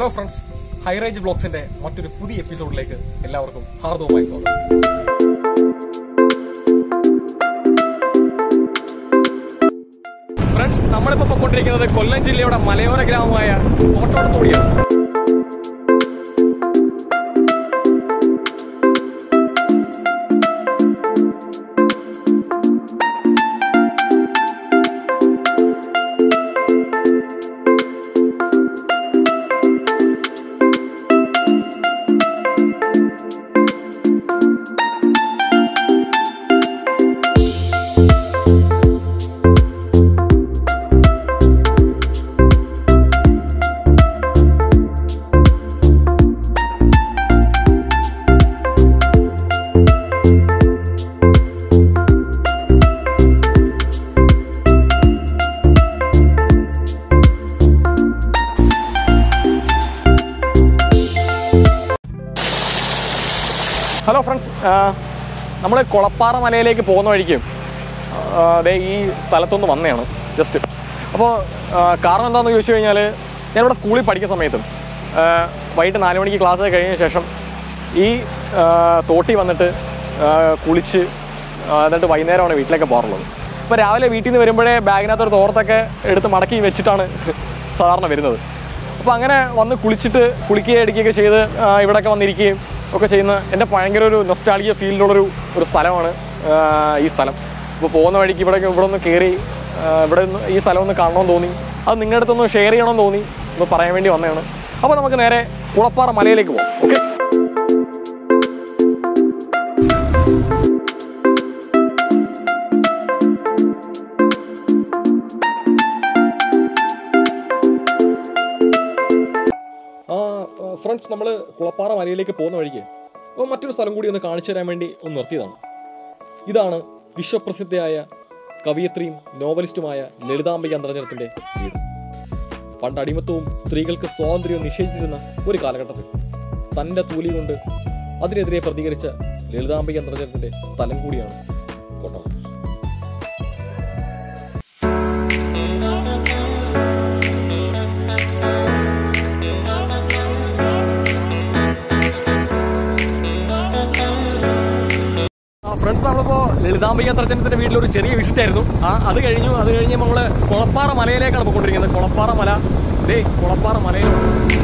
Hello friends high range ബ്ലോഗ്സിന്റെ മറ്റൊരു പുതിയ എപ്പിസോഡിലേക്ക് എല്ലാവർക്കും ഹാർദവമായി സ്വാഗതം ഫ്രണ്ട്സ് നമ്മളിപ്പോ പൊക്കോണ്ടിരിക്കുന്നത് കൊല്ലം ജില്ലയുടെ മലയോര ഗ്രാമമായ കോട്ടോടത്തോടിയാണ് ഹലോ ഫ്രണ്ട്സ് നമ്മൾ കുളപ്പാറ മലയിലേക്ക് പോകുന്ന വഴിക്ക് ആ, ദേ ഈ സ്ഥലത്തൊന്ന് വന്നതാണ് ജസ്റ്റ് അപ്പോൾ കാരണം എന്താണെന്ന് ചോദിച്ചു കഴിഞ്ഞാൽ ഞാനിവിടെ സ്കൂളിൽ പഠിക്കുന്ന സമയത്തും ആ, വൈകിട്ട് നാല് മണിക്ക് ക്ലാസ് കഴിഞ്ഞ ശേഷം ഈ ആ, തോട്ടി വന്നിട്ട് ആ, കുളിച്ച് ആ, എന്നിട്ട് വൈകുന്നേരമാണ് വീട്ടിലേക്ക് പോകാറുള്ളത് അപ്പോൾ രാവിലെ വീട്ടിൽ നിന്ന് വരുമ്പോഴേ ബാഗിനകത്ത് ഒരു തോർത്തൊക്കെ എടുത്ത് മടക്കി വെച്ചിട്ടാണ് സാധാരണ വരുന്നത് അപ്പോൾ അങ്ങനെ വന്ന് കുളിച്ചിട്ട് കുളിക്കുകയും അടിക്കുകയൊക്കെ ചെയ്ത് ആ, ഇവിടെയൊക്കെ വന്നിരിക്കുകയും ഒക്കെ ചെയ്യുന്ന എൻ്റെ ഭയങ്കര ഒരു നൊസ്റ്റാളിയ ഫീലിലുള്ളൊരു ഒരു സ്ഥലമാണ് ആ, ഈ സ്ഥലം അപ്പോൾ പോകുന്ന വഴിക്ക് ഇവിടെ ഇവിടെ ഒന്ന് കയറി ആ, ഇവിടെ ഒന്ന് ഈ സ്ഥലം ഒന്ന് കാണണമെന്ന് തോന്നി അത് നിങ്ങളുടെ അടുത്തൊന്ന് ഷെയർ ചെയ്യണമെന്ന് തോന്നി ഒന്ന് പറയാൻ വേണ്ടി വന്നതാണ് അപ്പോൾ നമുക്ക് നേരെ കുളപ്പാറ മലയിലേക്ക് പോകാം ഓക്കെ ഫ്രണ്ട്സ് നമ്മൾ കുളപ്പാറ മലയിലേക്ക് പോകുന്ന വഴിക്ക് അപ്പോൾ മറ്റൊരു സ്ഥലം കൂടി ഒന്ന് കാണിച്ചു തരാൻ വേണ്ടി ഒന്ന് നിർത്തിയതാണ് ഇതാണ് വിശ്വപ്രസിദ്ധയായ കവിയത്രിയും നോവലിസ്റ്റുമായ ലളിതാംബിക അന്തർജനത്തിന്റെ വീട് പണ്ട് അടിമത്തവും സ്ത്രീകൾക്ക് സ്വാതന്ത്ര്യവും നിഷേധിച്ചിരുന്ന ഒരു കാലഘട്ടത്തിൽ തന്റെ തൂലി കൊണ്ട് അതിനെതിരെ പ്രതികരിച്ച ലളിതാംബിക അന്തർജനത്തിന്റെ സ്ഥലം കൂടിയാണ് കോട്ടം ഫ്രണ്ട്സ് നമ്മളിപ്പോ ലളിതാംബിക തർജനത്തിന്റെ വീട്ടിൽ ഒരു ചെറിയ വിസിറ്റ് ആയിരുന്നു ആ അത് കഴിഞ്ഞു അത് കഴിഞ്ഞ് നമ്മള് കുളപ്പാറ മലയിലേക്കാണ് പോയിക്കൊണ്ടിരിക്കുന്നത് കുളപ്പാറ മല ദേ കുളപ്പാറ മലയിലാണ്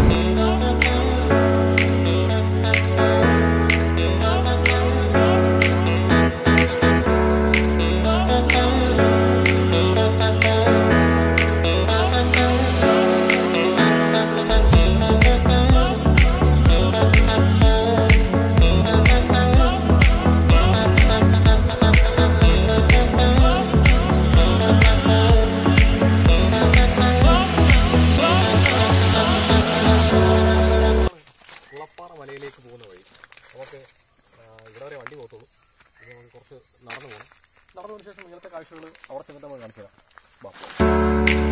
കുളപ്പാറ മലയിലേക്ക് പോകുന്ന വഴി നമുക്ക് ആ, ഇവിടെ വരെ വണ്ടി പോകത്തുള്ളൂ ഇനി നമുക്ക് കുറച്ച് നടന്നു പോകണം നടന്നു പോയതിനു ശേഷം ഇങ്ങനത്തെ കാഴ്ചകൾ അവിടെ ചെന്നിട്ട് നമുക്ക് കാണിച്ചു തരാം ബാ.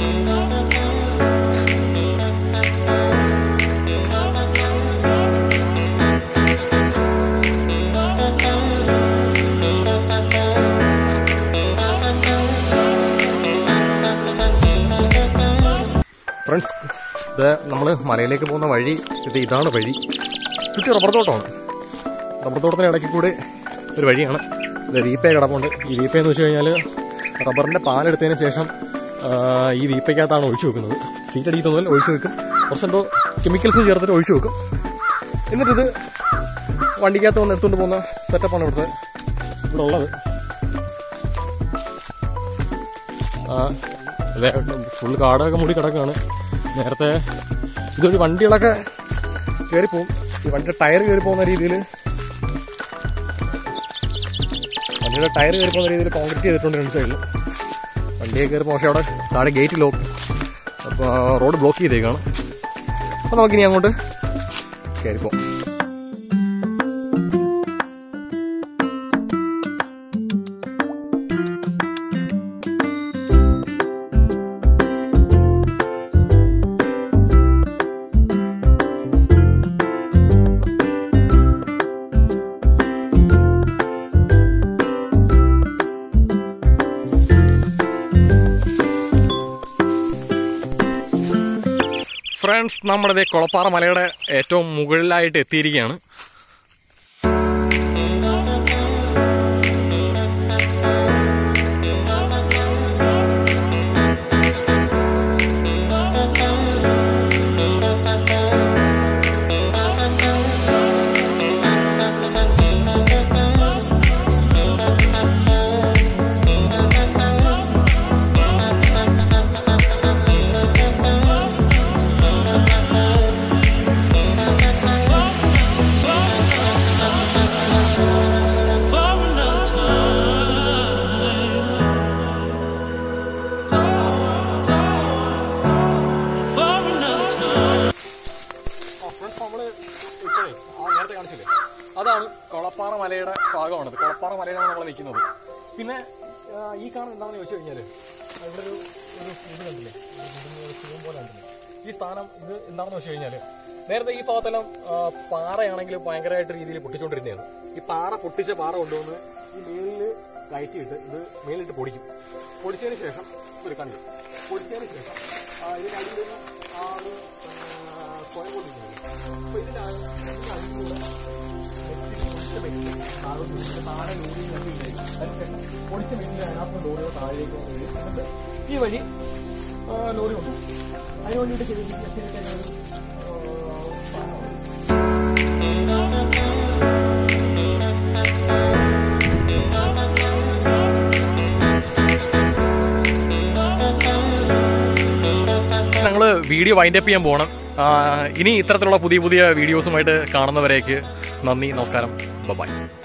ഫ്രണ്ട്സ് ഇത് നമ്മൾ മലയിലേക്ക് പോകുന്ന വഴി ഇത് ഇതാണ് വഴി ചുറ്റി റബ്ബർ തോട്ടമാണ് റബ്ബർ തോട്ടത്തിന് ഇടയ്ക്ക് കൂടി ഒരു വഴിയാണ് ഇത് വീപ്പ കിടപ്പുണ്ട് ഈ വീപ്പ എന്ന് വെച്ച് കഴിഞ്ഞാൽ റബ്ബറിൻ്റെ പാലെടുത്തതിന് ശേഷം ആ, ഈ വീപ്പയ്ക്കകത്താണ് ഒഴിച്ചു വെക്കുന്നത് സീറ്റ് അടിക്കുന്നതിൽ ഒഴിച്ചു വെക്കും കുറച്ചെന്തോ കെമിക്കൽസും ചേർത്തിട്ട് ഒഴിച്ചു വെക്കും എന്നിട്ടിത് വണ്ടിക്കകത്ത് വന്ന് എടുത്തുകൊണ്ട് പോകുന്ന സെറ്റപ്പാണ് ഇവിടുത്തെ ഇവിടെ ഉള്ളത് ആ, അതെ ഫുൾ കാടൊക്കെ മൂടി കിടക്കുകയാണ് നേരത്തെ ഇതൊരു വണ്ടികളൊക്കെ കയറിപ്പോവും ഈ വണ്ടിയുടെ ടയർ കയറി പോകുന്ന രീതിയിൽ വണ്ടിയുടെ ടയർ കയറി പോകുന്ന രീതിയിൽ കോൺക്രീറ്റ് ചെയ്തിട്ടുണ്ട് രണ്ട് സൈഡിൽ വണ്ടിയെ കയറി പക്ഷേ അവിടെ താഴെ ഗേറ്റ് ലോക്ക് അപ്പോൾ റോഡ് ബ്ലോക്ക് ചെയ്തേക്കാണ് അപ്പോൾ നമുക്കിനി അങ്ങോട്ട് കയറിപ്പോം ഫ്രണ്ട്സ് നമ്മുടെ കുളപ്പാറ മലയുടെ ഏറ്റവും മുകളിലായിട്ട് എത്തിയിരിക്കുകയാണ് ഫ്രണ്ട്സ് നമ്മള് ഇപ്പോഴേ ആ നേരത്തെ കാണിച്ചില്ലേ അതാണ് കൊളപ്പാറ മലയുടെ ഭാഗമാണത് കൊളപ്പാറ മലയിലാണ് നമ്മൾ നിൽക്കുന്നത് പിന്നെ ആ, ഈ കാണുന്നത് എന്താണെന്ന് ചോദിച്ചു കഴിഞ്ഞാല് ആ, ഇവിടെ ഒരു ഒരു ഇത് കണ്ടില്ലേ ഇതിന് ഒരു തൂൺ പോലെ കണ്ടില്ലേ ഈ സ്ഥാനം ഇത് എന്താണെന്ന് വെച്ച് കഴിഞ്ഞാല് നേരത്തെ ഈ ഭാഗത്തെല്ലാം ആ, പാറയാണെങ്കിൽ ഭയങ്കരമായിട്ട് രീതിയിൽ പൊട്ടിച്ചുകൊണ്ടിരുന്നതാണ് ഈ പാറ പൊട്ടിച്ച പാറ കൊണ്ടുവന്ന് ഈ മേലില് കയറ്റിയിട്ട് ഇത് മേലിട്ട് പൊടിക്കും പൊടിച്ചതിന് ശേഷം ഒരു കണ്ടു പൊടിച്ചതിന് ശേഷം ആ, ഇതിന്റെ അടിയിൽ നിന്ന് ആ ഒരു ആ, സ്വയം കൊണ്ടിരിക്കുന്നത് അപ്പൊ ഇതിനാണ് ഇതിന്റെ അടിയിലൂടെ പൊടിച്ച മെറ്റിൽ താഴോട്ട് വീഴും. താഴെ ലോറി അതിനുശേഷം പൊടിച്ച മെറ്റിൽ അതിനകത്ത് ലോറിയുടെ താഴേക്ക് വന്ന് വീഴും. എന്നിട്ട് ഈ വഴി ആ, ലോറി കൊണ്ടു അതിന് വേണ്ടിയിട്ട് ചെയ്ത് ചെയ്തിട്ട് ഒരു ആ, സാധനമാണ്. ഞങ്ങൾ വീഡിയോ വൈൻഡ് അപ്പ് ചെയ്യാൻ പോകണം ആ, ഇനി ഇത്തരത്തിലുള്ള പുതിയ പുതിയ വീഡിയോസുമായിട്ട് കാണുന്നവരേക്ക് നന്ദി നമസ്കാരം ബൈ